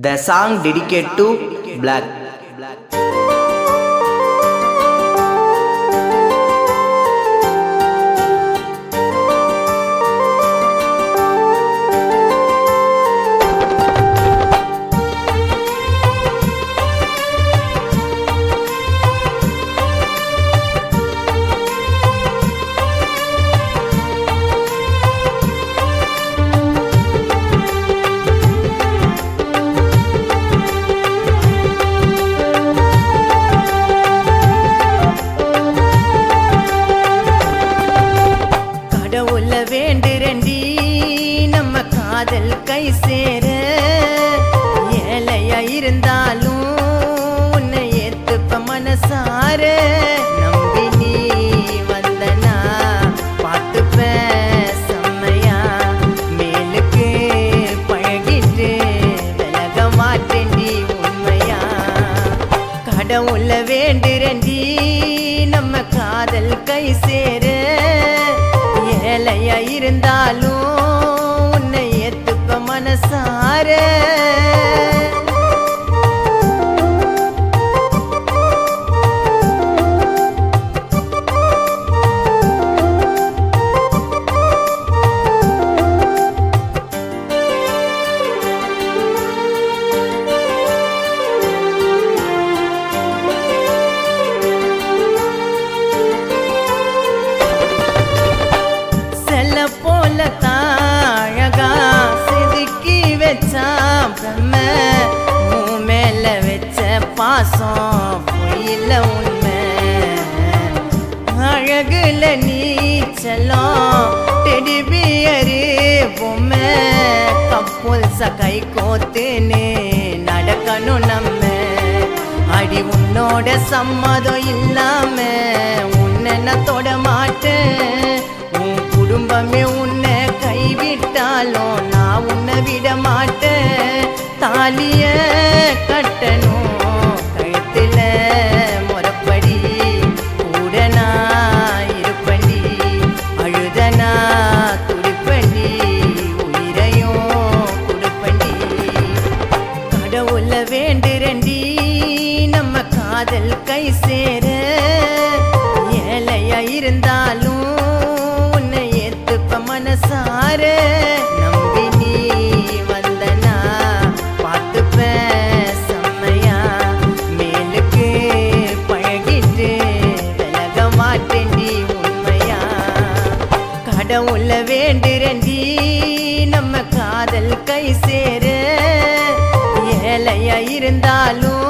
The song dedicated to Black. கடவுள வேண்டுரண்டி நம்ம காதல் கை சேர ஏழையா இருந்தாலும் உன்னை ஏத்துப்ப மனசார நம்பி நீ வந்தனா பார்த்துப்ப செம்மையா மேலுக்கு பழகிட்டு விலக மாட்டேண்டி உண்மையா கடவுள வேண்டுரண்டி நம்ம காதல் கை சேர ஏழையா இருந்தாலும் உன்னை ஏத்துப்ப மனசார செல்ல போல தாழகா செதுக்கி வச்சான் பிரம்ம உன் மேல வச்ச பாசம் பொய்யில உண்மை அழகுல நீச்சலும் டெடிபியரு பொம்மை கப்புல் கை கோத்துன்னு நடக்கணும் நம்ம அடி உன்னோட சம்மதம் இல்லாம உன்னை நான் தொட மாட்டேன் உன் குடும்பமே உன்னை கைவிட்டாலும் நான் உன்னை விட மாட்டேன் தாலிய கட்டணும் கழுத்துல முறப்படி கூட நான் இருப்பண்டி அழுதனா துடிப்பண்டி உயிரையும் கொடுப்பண்டி கடவுள வேண்டுரண்டி நம்ம காதல் கை சேர ஏழையா இருந்தாலும் உன்னை ஏத்துப்ப மனசார நம்பி நீ வந்தனா பார்த்துப்ப செம்மையா மேலுக்கு பழகிட்டு விலக மாட்டேண்டி உண்மையா கடவுள வேண்டுரண்டி நம்ம காதல் கை சேர ஏழையா இருந்தாலும்